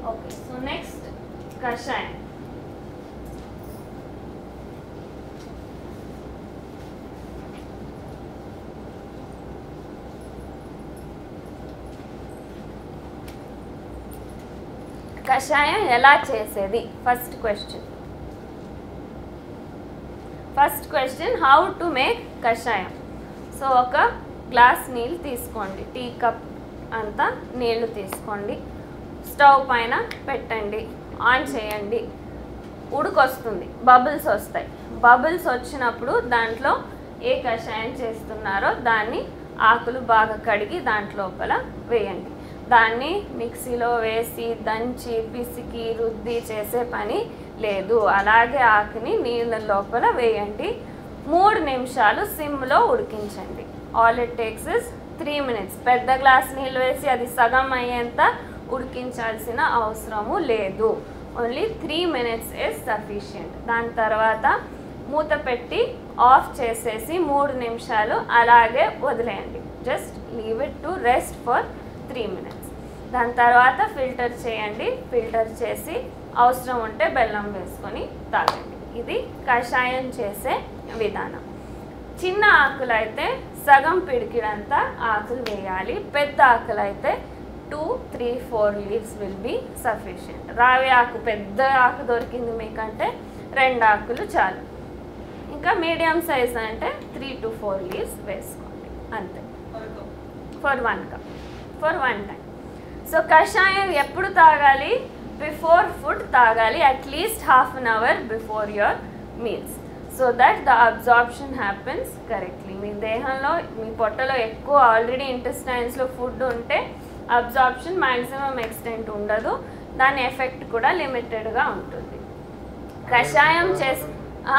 Okay so next కషాయం కషాయం ఎలా చేసేది first question first question how to make కషాయం సో ఒక గ్లాస్ నీళ్ళు తీసుకోండి టీ కప్ అంతా నీళ్లు తీసుకోండి స్టవ్ పైన పెట్టండి ఆన్ చేయండి ఉడుకొస్తుంది బబుల్స్ వస్తాయి బబుల్స్ వచ్చినప్పుడు దాంట్లో ఏ కషాయం చేస్తున్నారో దాన్ని ఆకులు బాగా కడిగి దాంట్లోపల వేయండి దాన్ని మిక్సీలో వేసి దంచి పిసికి రుద్ది చేసే పని లేదు అలాగే ఆకుని నీళ్ళ లోపల వేయండి మూడు నిమిషాలు సిమ్లో ఉడికించండి all it takes is three minutes పెద్ద గ్లాస్ నీళ్ళు వేసి అది సగం అయ్యేంత ఉడికించాల్సిన అవసరము లేదు only three minutes is sufficient దాని తర్వాత మూత పెట్టి ఆఫ్ చేసేసి మూడు నిమిషాలు అలాగే వదిలేయండి just leave it to rest for three minutes దాని తర్వాత ఫిల్టర్ చేయండి ఫిల్టర్ చేసి అవసరం ఉంటే బెల్లం వేసుకొని తాగండి ఇది కషాయం చేసే విధానం చిన్న ఆకులు అయితే సగం పిడికిడంతా ఆకులు వేయాలి పెద్ద ఆకులు అయితే two three four leaves will be sufficient రావి ఆకు పెద్ద ఆకు దొరికింది మీకంటే రెండు ఆకులు చాలు ఇంకా మీడియం సైజ్ అంటే త్రీ టు ఫోర్ లీవ్స్ వేసుకోండి అంతే for one cup for one time so కషాయం ఎప్పుడు తాగాలి బిఫోర్ ఫుడ్ తాగాలి at least half an hour before your meals so that the absorption happens correctly మీ దేహంలో మీ పొట్టలో ఎక్కువ ఆల్రెడీ ఇంటెస్టైన్స్లో ఫుడ్ ఉంటే అబ్జార్ప్షన్ మ్యాక్సిమం ఎక్స్టెంట్ ఉండదు దాని ఎఫెక్ట్ కూడా లిమిటెడ్గా ఉంటుంది కషాయం చేసి ఆ?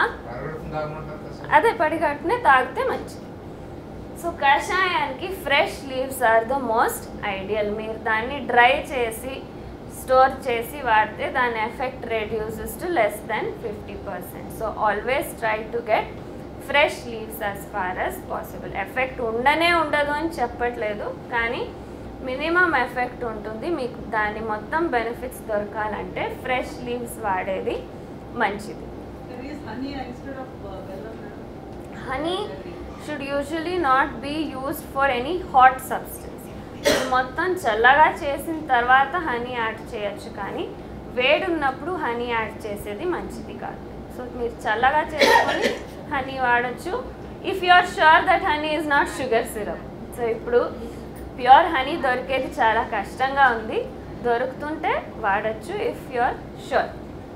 అదే పడిగట్టునే తాగితే మంచిది సో కషాయానికి fresh leaves are the most ideal మీరు దాన్ని డ్రై చేసి స్టోర్ చేసి వాడితే దాని effect reduces to less than fifty percent so always try to get fresh leaves as far as possible effect ఉండనే ఉండదు అని చెప్పట్లేదు కానీ మినిమం ఎఫెక్ట్ ఉంటుంది మీకు దాని మొత్తం బెనిఫిట్స్ దొరకాలంటే ఫ్రెష్ లీవ్స్ వాడేది మంచిది There is honey instead of uh, bellam. madam. Honey should usually not be used for any hot substance ఇది మొత్తం చల్లగా చేసిన తర్వాత హనీ యాడ్ చేయొచ్చు కానీ వేడి ఉన్నప్పుడు హనీ యాడ్ చేసేది మంచిది కాదు సో మీరు చల్లగా చేసుకొని హనీ వాడచ్చు if you are sure that honey is not sugar syrup so ఇప్పుడు ప్యూర్ హనీ దొరికేది చాలా కష్టంగా ఉంది దొరుకుతుంటే వాడచ్చు ఇఫ్ యు ఆర్ షూర్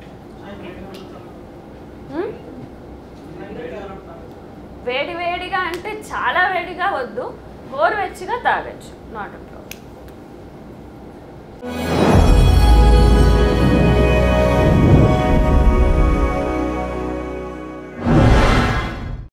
వేడి వేడిగా అంటే చాలా వేడిగా వద్దు గోరువెచ్చగా తాగొచ్చు నాట్ అ ప్రాబ్లం